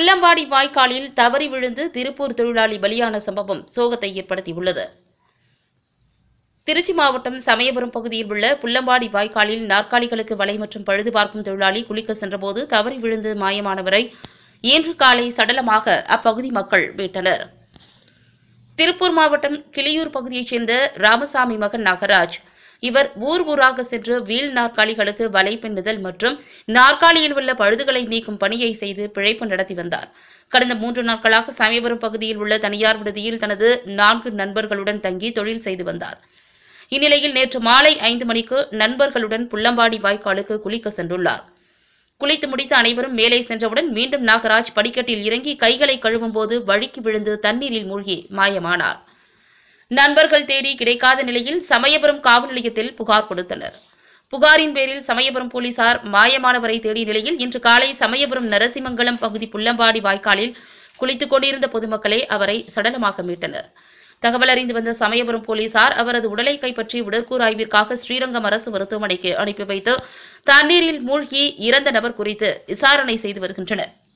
புல்லம்பாடி வாய்க்காலில் தவறி விழுந்து திருப்பூர் தொழிலாளி பலியான சம்பவம் சோகத்தை ஏற்படுத்தியுள்ளது திருச்சி மாவட்டம் சமயபுரம் பகுதியில் உள்ள புல்லம்பாடி வாய்க்காலில் நாற்காலிகளுக்கு வலை மற்றும் பழுது பார்க்கும் தொழிலாளி குளிக்க சென்றபோது தவறி விழுந்து மாயமானவரை இன்று காலை சடலமாக அப்பகுதி மக்கள் மீட்டனர் திருப்பூர் மாவட்டம் கிளியூர் பகுதியைச் சேர்ந்த ராமசாமி மகன் நாகராஜ் இவர் ஊர் ஊராக சென்று வீல் நாற்காலிகளுக்கு வலை பின்னுதல் மற்றும் நாற்காலியில் உள்ள பழுதுகளை நீக்கும் பணியை செய்து பிழைப்பு நடத்தி வந்தார் கடந்த மூன்று நாட்களாக சமயபுரம் பகுதியில் உள்ள தனியார் விடுதியில் தனது நான்கு நண்பர்களுடன் தங்கி தொழில் செய்து வந்தார் இந்நிலையில் நேற்று மாலை ஐந்து மணிக்கு நண்பர்களுடன் புல்லம்பாடி வாய்க்காலுக்கு குளிக்க சென்றுள்ளார் குளித்து முடித்த அனைவரும் மேலே சென்றவுடன் மீண்டும் நாகராஜ் படிக்கட்டில் இறங்கி கைகளை கழுவும் போது வழுக்கி விழுந்து தண்ணீரில் மூழ்கி மாயமானார் நண்பர்கள் தேடி கிடைக்காத நிலையில் சமயபுரம் காவல் நிலையத்தில் புகார் கொடுத்தனர் புகாரின் பேரில் சமயபுரம் போலீசார் மாயமானவரை தேடிய நிலையில் இன்று காலை சமயபுரம் நரசிமங்கலம் பகுதி புல்லம்பாடி வாய்க்காலில் குளித்துக் கொண்டிருந்த பொதுமக்களே அவரை சடலமாக மீட்டனர் தகவல் அறிந்து வந்த சமயபுரம் போலீசார் அவரது உடலை கைப்பற்றி உடற்கூறு ஆய்விற்காக ஸ்ரீரங்கம் அரசு மருத்துவமனைக்கு அனுப்பி வைத்து தண்ணீரில் மூழ்கி இறந்த நபர் குறித்து விசாரணை செய்து வருகின்றனர்